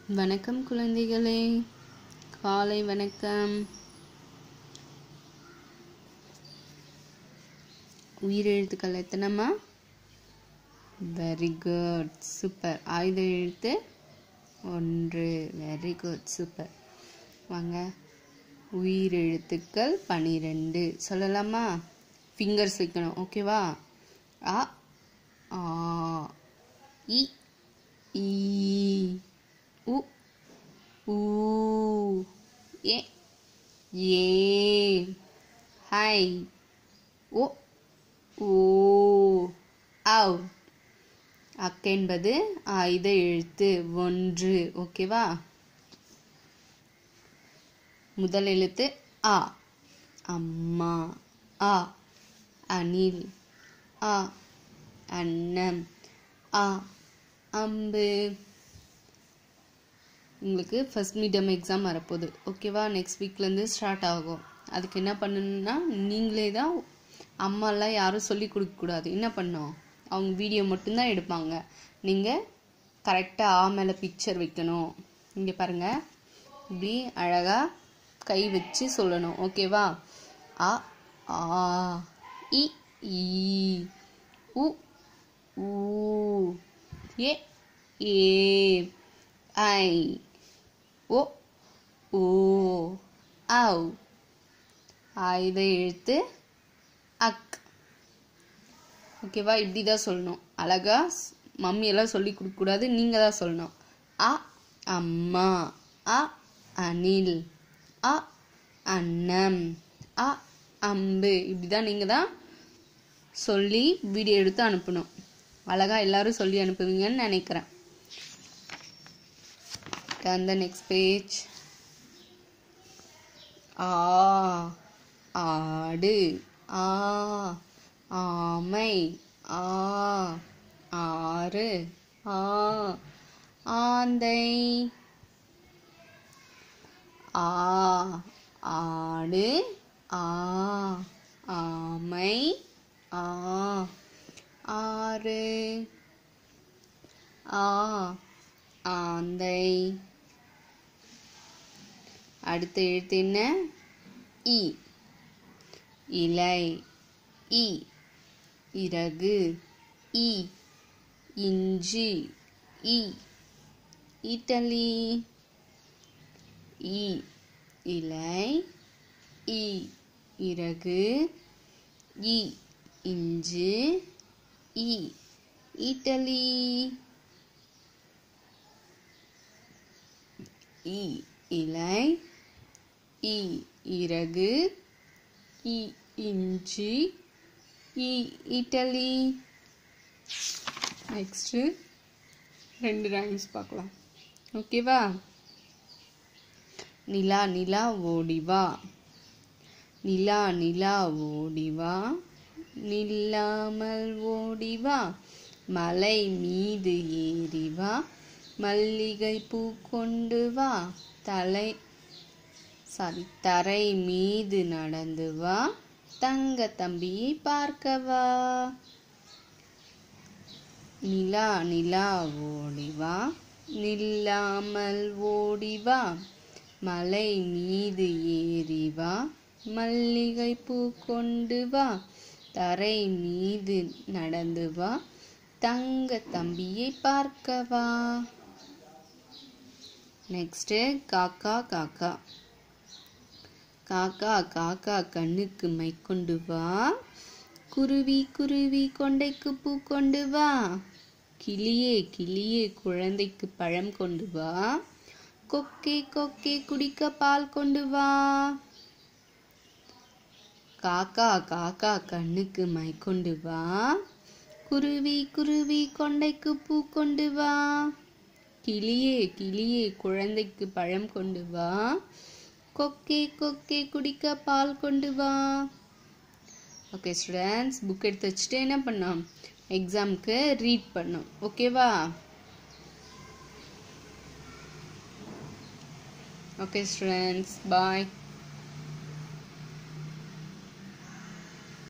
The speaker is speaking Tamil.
வணக்கம் குழந்தைகளே காலை வணக்கம் உயிரெழுத்துக்கள் எத்தனைம்மா வெரி குட் சூப்பர் ஆயுத எழுத்து ஒன்று வெரி குட் சூப்பர் வாங்க உயிரெழுத்துக்கள் பனிரெண்டு சொல்லலாமா ஃபிங்கர்ஸ் வைக்கணும் ஓகேவா அ ஆ இ ஈ உ ஊ ஏ ஏ ஹை ஓ ஓ அவ் அக் என்பது ஆயுத எழுத்து ஒன்று ஓகேவா முதல் எழுத்து ஆ அம்மா ஆ அணில் ஆ அன்னம் ஆ அம்பு உங்களுக்கு ஃபர்ஸ்ட் மீடியம் எக்ஸாம் வரப்போகுது ஓகேவா நெக்ஸ்ட் வீக்லேருந்து ஸ்டார்ட் ஆகும் அதுக்கு என்ன பண்ணணும்னா நீங்களே தான் அம்மாலாம் யாரும் சொல்லி கொடுக்கக்கூடாது என்ன பண்ணோம் அவங்க வீடியோ மட்டும்தான் எடுப்பாங்க நீங்கள் கரெக்டாக ஆ மேலே பிக்சர் வைக்கணும் இங்கே பாருங்கள் இப்படி அழகாக கை வச்சு சொல்லணும் ஓகேவா அ ஆ இ ஈ உ ஊ ஏ ஏ ஐ ஓ ஓ அவ் ஆயுத எழுத்து அக் ஓகேவா இப்படி தான் சொல்லணும் அழகா ஸ்- மம்மி எல்லாம் சொல்லி கொடுக்கக்கூடாது நீங்கள் தான் சொல்லணும் அ அம்மா அ அணில் அ அன்னம் அ அம்பு இப்படி தான் நீங்கள் தான் சொல்லி வீடியோ எடுத்து அனுப்பணும் அழகா எல்லாரும் சொல்லி அனுப்புவீங்கன்னு நினைக்கிறேன் turn the next page ஆ ஆடு ஆ ஆமை ஆ ஆறு ஆ ஆந்தை ஆ ஆடு ஆ ஆமை ஆ ஆறு ஆ ஆந்தை அடுத்த எழுத்து என்ன இ இலை இ இறகு இ இஞ்சி இ இட்டலி இ இலை இ இறகு இ இஞ்சு இ இட்டலி இ இலை இ இறகு இ இஞ்சி இ இட்டலி நெக்ஸ்ட்டு ரெண்டு ரைம்ஸ் பார்க்கலாம் ஓகேவா நிலா நிலா ஓடிவா நிலா நிலா ஓடிவா நில்லாமல் ஓடிவா மலை மீது ஏறிவா மல்லிகை பூ கொண்டு வா தலை சாரி தரை மீது நடந்து வா தங்க தம்பியை பார்க்க வா நிலா நிலா ஓடிவா நில்லாமல் ஓடிவா மலை மீது ஏறி வா மல்லிகை பூ கொண்டு வா தரை மீது நடந்து வா தங்க தம்பியை பார்க்க வா நெக்ஸ்ட்டு காக்கா காக்கா காக்கா காக்கா கண்ணுக்கு மை கொண்டு வா குருவி குருவி கொண்டைக்கு பூ கொண்டு வா கிளியே கிளியே குழந்தைக்கு பழம் கொண்டு வா கொக்கே கொக்கே குடிக்க பால் கொண்டு வா காக்கா காக்கா கண்ணுக்கு மை கொண்டு வா குருவி குருவி கொண்டைக்கு பூ கொண்டு வா கிளியே கிளியே குழந்தைக்கு பழம் கொண்டு வா கொக்கே கொக்கே குடிக்க பால் கொண்டு வா ஓகே ஸ்டூடெண்ட்ஸ் புக் எடுத்து வச்சுட்டு என்ன பண்ணோம் எக்ஸாமுக்கு ரீட் பண்ணோம் ஓகேவா ஓகே ஸ்டூடெண்ட்ஸ் பாய்